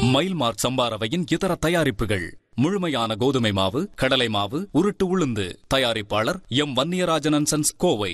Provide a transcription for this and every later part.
மைல்மார்க் சம்பாரவையின் இதர தயாரிப்புகள் முழுமையான கோதுமை மாவு கடலை மாவு உருட்டு உளுந்து தயாரிப்பாளர் எம் வன்னியராஜன் சன்ஸ் கோவை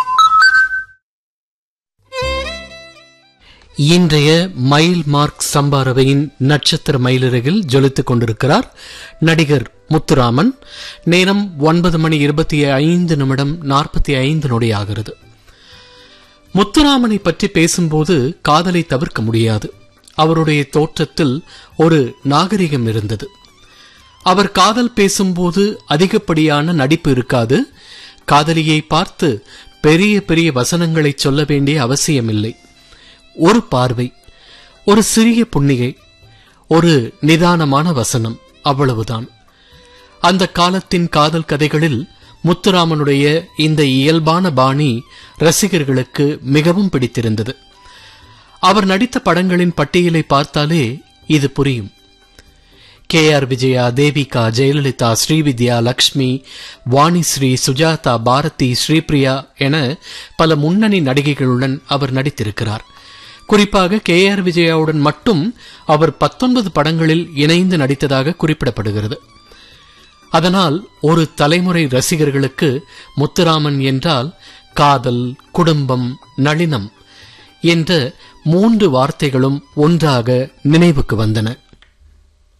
இன்றைய மயில் மார்க் சம்பாரவையின் நட்சத்திர மயிலிறகில் ஜொலித்துக் கொண்டிருக்கிறார் நடிகர் முத்துராமன் நேரம் ஒன்பது மணி இருபத்தி ஐந்து நிமிடம் நாற்பத்தி ஐந்து நொடியாகிறது முத்துராமனை பற்றி பேசும்போது காதலை தவிர்க்க முடியாது அவருடைய தோற்றத்தில் ஒரு நாகரிகம் இருந்தது அவர் காதல் பேசும்போது அதிகப்படியான நடிப்பு இருக்காது காதலியை பார்த்து பெரிய பெரிய வசனங்களை சொல்ல வேண்டிய அவசியமில்லை ஒரு பார்வை ஒரு சிறிய புன்னிகை ஒரு நிதானமான வசனம் அவ்வளவுதான் அந்த காலத்தின் காதல் கதைகளில் முத்துராமனுடைய இந்த இயல்பான பாணி ரசிகர்களுக்கு மிகவும் பிடித்திருந்தது அவர் நடித்த படங்களின் பட்டியலை பார்த்தாலே இது புரியும் கே ஆர் விஜயா தேவிகா ஜெயலலிதா ஸ்ரீவித்யா லக்ஷ்மி வாணிஸ்ரீ சுஜாதா பாரதி ஸ்ரீபிரியா என பல முன்னணி நடிகைகளுடன் அவர் நடித்திருக்கிறார் குறிப்பாக கே ஆர் விஜயாவுடன் மட்டும் அவர் பத்தொன்பது படங்களில் இணைந்து நடித்ததாக குறிப்பிடப்படுகிறது அதனால் ஒரு தலைமுறை ரசிகர்களுக்கு முத்துராமன் என்றால் காதல் குடும்பம் நளினம் என்ற மூன்று வார்த்தைகளும் ஒன்றாக நினைவுக்கு வந்தன